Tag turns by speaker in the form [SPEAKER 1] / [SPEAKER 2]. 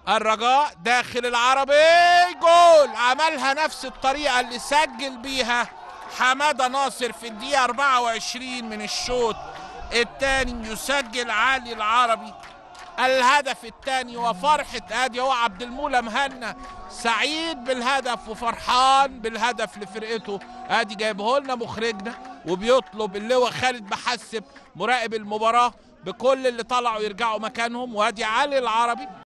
[SPEAKER 1] الرجاء داخل العربي جول عملها نفس الطريقة اللي سجل بيها حمادة ناصر في الدقيقة 24 من الشوط الثاني يسجل علي العربي الهدف الثاني وفرحة ادي هو عبد المولى مهنا سعيد بالهدف وفرحان بالهدف لفرقته ادي جايبه لنا مخرجنا وبيطلب اللواء خالد محسب مراقب المباراة بكل اللي طلعوا يرجعوا مكانهم وادي علي العربي